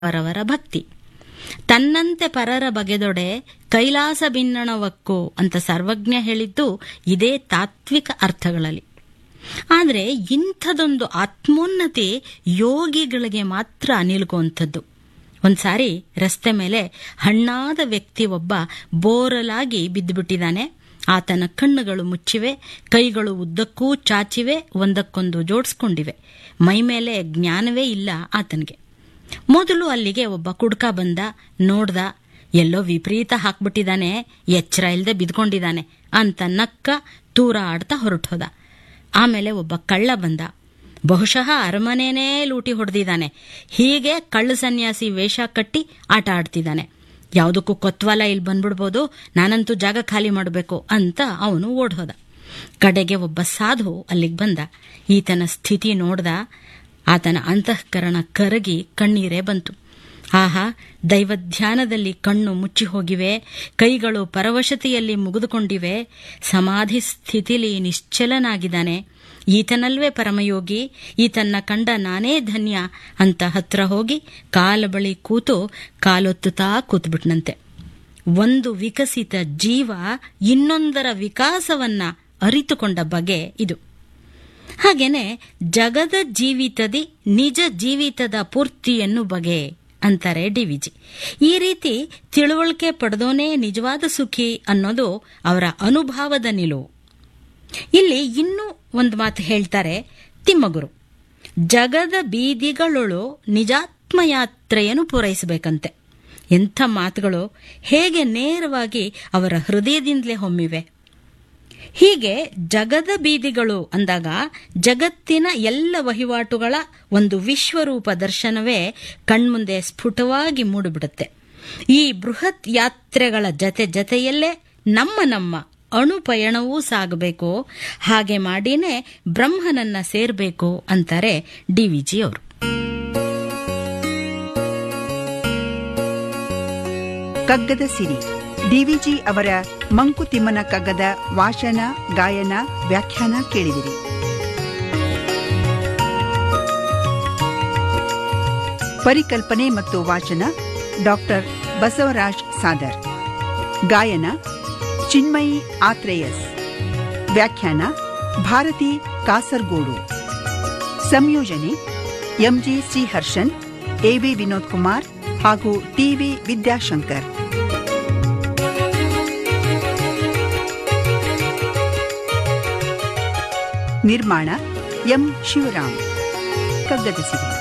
ಅವರವರ ಭಕ್ತಿ ತನ್ನಂತೆ ಪರರ ಬಗೆದೊಡೆ ಕೈಲಾಸ ಭಿನ್ನಣವಕ್ಕೋ ಅಂತ ಸರ್ವಜ್ಞ ಹೇಳಿದ್ದು ಇದೇ ತಾತ್ವಿಕ ಅರ್ಥಗಳಲ್ಲಿ ಆದರೆ ಇಂಥದೊಂದು ಆತ್ಮೋನ್ನತಿ ಯೋಗಿಗಳಿಗೆ ಮಾತ್ರ ನಿಲುಕುವಂಥದ್ದು ಒಂದ್ಸಾರಿ ರಸ್ತೆ ಮೇಲೆ ಹಣ್ಣಾದ ವ್ಯಕ್ತಿ ಒಬ್ಬ ಬೋರಲಾಗಿ ಬಿದ್ದುಬಿಟ್ಟಿದ್ದಾನೆ ಆತನ ಕಣ್ಣುಗಳು ಮುಚ್ಚಿವೆ ಕೈಗಳು ಉದ್ದಕ್ಕೂ ಚಾಚಿವೆ ಒಂದಕ್ಕೊಂದು ಜೋಡಿಸ್ಕೊಂಡಿವೆ ಮೈಮೇಲೆ ಜ್ಞಾನವೇ ಇಲ್ಲ ಆತನಿಗೆ ಮೊದಲು ಅಲ್ಲಿಗೆ ಒಬ್ಬ ಕುಡ್ಕ ಬಂದ ನೋಡ್ದ ಎಲ್ಲೋ ವಿಪರೀತ ಹಾಕ್ಬಿಟ್ಟಿದ್ದಾನೆ ಎಚ್ಚರ ಇಲ್ಲದೆ ಬಿದ್ಕೊಂಡಿದ್ದಾನೆ ಅಂತ ನಕ್ಕ ತೂರ ಆಡ್ತಾ ಹೊರಟೋದ ಆಮೇಲೆ ಒಬ್ಬ ಕಳ್ಳ ಬಂದ ಬಹುಶಃ ಅರಮನೆನೇ ಲೂಟಿ ಹೊಡೆದಿದ್ದಾನೆ ಹೀಗೆ ಕಳ್ಳ ಸನ್ಯಾಸಿ ವೇಷ ಕಟ್ಟಿ ಆಟ ಆಡ್ತಿದ್ದಾನೆ ಯಾವುದಕ್ಕೂ ಕೊತ್ವಾಲ ಇಲ್ಲಿ ಬಂದ್ಬಿಡ್ಬೋದು ನಾನಂತೂ ಜಾಗ ಖಾಲಿ ಮಾಡಬೇಕು ಅಂತ ಅವನು ಓಡ್ಹೋದ ಕಡೆಗೆ ಒಬ್ಬ ಸಾಧು ಅಲ್ಲಿಗೆ ಬಂದ ಈತನ ಸ್ಥಿತಿ ನೋಡ್ದ ಆತನ ಅಂತಃಕರಣ ಕರಗಿ ಕಣ್ಣೀರೇ ಬಂತು ಆಹಾ ದೈವಧ್ಯಾನದಲ್ಲಿ ಕಣ್ಣು ಮುಚ್ಚಿ ಹೋಗಿವೆ ಕೈಗಳು ಪರವಶತೆಯಲ್ಲಿ ಮುಗಿದುಕೊಂಡಿವೆ ಸಮಾಧಿ ಸ್ಥಿತಿಲಿ ನಿಶ್ಚಲನಾಗಿದ್ದಾನೆ ಈತನಲ್ವೇ ಪರಮಯೋಗಿ ಈತನ್ನ ಕಂಡ ನಾನೇ ಧನ್ಯ ಅಂತ ಹತ್ರ ಹೋಗಿ ಕಾಲ ಬಳಿ ಕೂತು ಕಾಲೊತ್ತುತ್ತಾ ಕೂತ್ಬಿಟ್ನಂತೆ ಒಂದು ವಿಕಸಿತ ಜೀವ ಇನ್ನೊಂದರ ವಿಕಾಸವನ್ನ ಅರಿತುಕೊಂಡ ಬಗೆ ಇದು ಹಾಗೇನೆ ಜಗದ ಜೀವಿತದಿ ನಿಜ ಜೀವಿತದ ಪೂರ್ತಿಯನ್ನು ಬಗೆ ಅಂತಾರೆ ಡಿವಿಜಿ ಈ ರೀತಿ ತಿಳುವಳಿಕೆ ಪಡೆದೋನೇ ನಿಜವಾದ ಸುಖಿ ಅನ್ನೋದು ಅವರ ಅನುಭವದ ನಿಲುವು ಇಲ್ಲಿ ಇನ್ನೂ ಒಂದು ಮಾತು ಹೇಳ್ತಾರೆ ತಿಮ್ಮಗುರು ಜಗದ ಬೀದಿಗಳೊಳು ನಿಜಾತ್ಮಯಾತ್ರೆಯನ್ನು ಪೂರೈಸಬೇಕಂತೆ ಎಂಥ ಮಾತುಗಳು ಹೇಗೆ ನೇರವಾಗಿ ಅವರ ಹೃದಯದಿಂದಲೇ ಹೊಮ್ಮಿವೆ ಹೀಗೆ ಜಗದ ಬೀದಿಗಳು ಅಂದಾಗ ಜಗತ್ತಿನ ಎಲ್ಲ ವಹಿವಾಟುಗಳ ಒಂದು ವಿಶ್ವರೂಪ ದರ್ಶನವೇ ಕಣ್ಮುಂದೆ ಸ್ಫುಟವಾಗಿ ಮೂಡಿಬಿಡುತ್ತೆ ಈ ಬೃಹತ್ ಯಾತ್ರೆಗಳ ಜತೆ ಜತೆಯಲ್ಲೇ ನಮ್ಮ ನಮ್ಮ ಅಣುಪಯಣವೂ ಸಾಗಬೇಕು ಹಾಗೆ ಮಾಡಿನೇ ಬ್ರಹ್ಮನನ್ನ ಸೇರಬೇಕು ಅಂತಾರೆ ಡಿವಿಜಿ ಅವರು ಕಗ್ಗದ ಸಿರಿ ಡಿವಿಜಿ ಅವರ ಮಂಕುತಿಮ್ಮನ ಕಗ್ಗದ ವಾಚನ ಗಾಯನ ವ್ಯಾಖ್ಯಾನ ಕೇಳಿದಿರಿ ಪರಿಕಲ್ಪನೆ ಮತ್ತು ವಾಚನ ಡಾಕ್ಟರ್ ಬಸವರಾಜ್ ಸಾದರ್ ಗಾಯನ ಚಿನ್ಮಯಿ ಆತ್ರೇಯಸ್ ವ್ಯಾಖ್ಯಾನ ಭಾರತಿ ಕಾಸರ್ಗೋಡು ಸಂಯೋಜನೆ ಎಂಜಿ ಶ್ರೀಹರ್ಷನ್ ಎವಿ ವಿನೋದ್ ಕುಮಾರ್ ಹಾಗೂ ಟಿವಿ ವಿದ್ಯಾಶಂಕರ್ ನಿರ್ಮಾಣ ಎಂ ಶಿವರಾಮ್ ಕಗ್ಗದ ಸಿರಿ